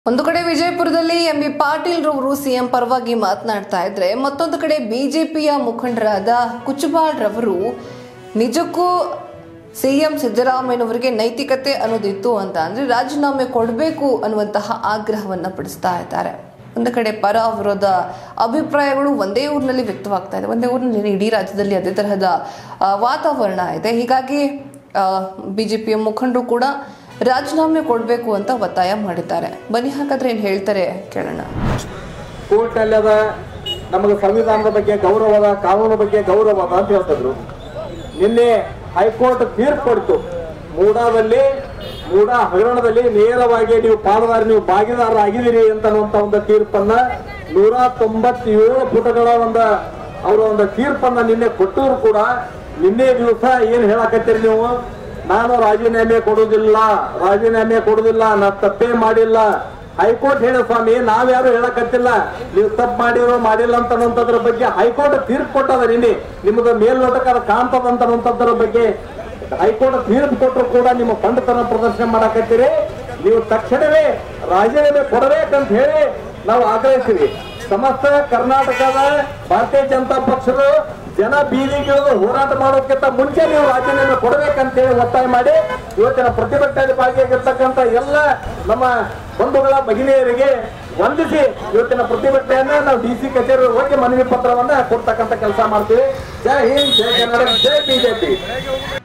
ಒಂದು ಕಡೆ ವಿಜಯಪುರದಲ್ಲಿ ಎಂ ಬಿ ಪಾಟೀಲ್ ರವರು ಸಿಎಂ ಪರವಾಗಿ ಮಾತನಾಡ್ತಾ ಇದ್ರೆ ಮತ್ತೊಂದು ಕಡೆ ಬಿಜೆಪಿಯ ಮುಖಂಡರಾದ ಕುಚುಬಾಳ್ ರವರು ನಿಜಕ್ಕೂ ಸಿಎಂ ಸಿದ್ದರಾಮಯ್ಯನವರಿಗೆ ನೈತಿಕತೆ ಅನ್ನೋದಿತ್ತು ಅಂತ ಅಂದ್ರೆ ರಾಜೀನಾಮೆ ಕೊಡಬೇಕು ಅನ್ನುವಂತಹ ಆಗ್ರಹವನ್ನ ಪಡಿಸ್ತಾ ಇದ್ದಾರೆ ಒಂದು ಕಡೆ ಪರ ವಿರೋಧ ಅಭಿಪ್ರಾಯಗಳು ಒಂದೇ ಊರಿನಲ್ಲಿ ವ್ಯಕ್ತವಾಗ್ತಾ ಇದೆ ಒಂದೇ ಊರಿನಲ್ಲಿ ಇಡೀ ರಾಜ್ಯದಲ್ಲಿ ಅದೇ ತರಹದ ಆ, ವಾತಾವರಣ ಇದೆ ಹೀಗಾಗಿ ಬಿಜೆಪಿಯ ಮುಖಂಡರು ಕೂಡ ರಾಜೀನಾಮೆ ಕೊಡಬೇಕು ಅಂತ ಒತ್ತಾಯ ಮಾಡಿದ್ದಾರೆ ಬನ್ನಿ ಹಾಗಾದ್ರೆ ಏನ್ ಹೇಳ್ತಾರೆ ಕೇಳೋಣ ಕೋರ್ಟ್ ಅಲ್ಲಿ ಅದ ನಮಗೆ ಸಂವಿಧಾನದ ಬಗ್ಗೆ ಗೌರವ ಅದ ಕಾನೂನು ಬಗ್ಗೆ ಗೌರವ ಅದ ಅಂತ ಹೇಳ್ತಿದ್ರು ನಿನ್ನೆ ಹೈಕೋರ್ಟ್ ತೀರ್ಪು ಕೊಡ್ತು ಮೂಡಾದಲ್ಲಿ ಮೂಡ ಹಗರಣದಲ್ಲಿ ನೇರವಾಗಿ ನೀವು ಪಾಲುದಾರ ನೀವು ಭಾಗಿದಾರ ಆಗಿದ್ದೀರಿ ಅಂತನ್ನುವಂತ ಒಂದು ತೀರ್ಪನ್ನ ನೂರ ತೊಂಬತ್ತೇಳು ಪುಟಗಳ ಒಂದು ಅವರ ಒಂದು ತೀರ್ಪನ್ನ ನಿನ್ನೆ ಕೊಟ್ಟರು ಕೂಡ ನಿನ್ನೆ ದಿವಸ ಏನ್ ಹೇಳಕತ್ತೀರಿ ನೀವು ನಾನು ರಾಜೀನಾಮೆ ಕೊಡುವುದಿಲ್ಲ ರಾಜೀನಾಮೆ ಕೊಡುವುದಿಲ್ಲ ನಾ ತಪ್ಪೇ ಮಾಡಿಲ್ಲ ಹೈಕೋರ್ಟ್ ಹೇಳ ಸ್ವಾಮಿ ನಾವ್ಯಾರು ಹೇಳಕತ್ತಿಲ್ಲ ನೀವು ತಪ್ಪು ಮಾಡಿರೋ ಮಾಡಿಲ್ಲ ಅಂತ ಅನ್ನುವಂಥದ್ರ ಬಗ್ಗೆ ಹೈಕೋರ್ಟ್ ತೀರ್ಪು ಕೊಟ್ಟದ ನಿನ್ನೆ ನಿಮ್ಮದು ಮೇಲ್ನೋಟಕ್ಕೆ ಅದು ಕಾಣ್ತದ ಅಂತ ಅನ್ನುವಂಥದ್ರ ಬಗ್ಗೆ ಹೈಕೋರ್ಟ್ ತೀರ್ಪು ಕೊಟ್ಟರು ಕೂಡ ನಿಮ್ಮ ಪಂಡತನ ಪ್ರದರ್ಶನ ಮಾಡಕತ್ತೀರಿ ನೀವು ತಕ್ಷಣವೇ ರಾಜೀನಾಮೆ ಕೊಡಬೇಕಂತ ಹೇಳಿ ನಾವು ಆಗ್ರಹಿಸಿವಿ ಸಮಸ್ತ ಕರ್ನಾಟಕದ ಭಾರತೀಯ ಜನತಾ ಪಕ್ಷದ ಜನ ಬೀದಿಗಿಳಿದು ಹೋರಾಟ ಮಾಡೋಕ್ಕಿಂತ ಮುಂಚೆ ನೀವು ರಾಜೀನಾಮೆ ಕೊಡಬೇಕಂತ ಹೇಳಿ ಒತ್ತಾಯ ಮಾಡಿ ಇವತ್ತಿನ ಪ್ರತಿಭಟನೆಯಲ್ಲಿ ಭಾಗಿಯಾಗಿರ್ತಕ್ಕಂಥ ಎಲ್ಲ ನಮ್ಮ ಬಂಧುಗಳ ಭಗಿನಿಯರಿಗೆ ವಂದಿಸಿ ಇವತ್ತಿನ ಪ್ರತಿಭಟನೆಯನ್ನ ನಾವು ಡಿ ಸಿ ಕಚೇರಿ ಹೋಗಿ ಮನವಿ ಪತ್ರವನ್ನ ಕೊಡ್ತಕ್ಕಂಥ ಕೆಲಸ ಮಾಡ್ತೀವಿ ಜೈ ಹಿಂದ್ ಜೈ ಕರ್ನಾಟಕ ಜೈ ಬಿಜೆಪಿ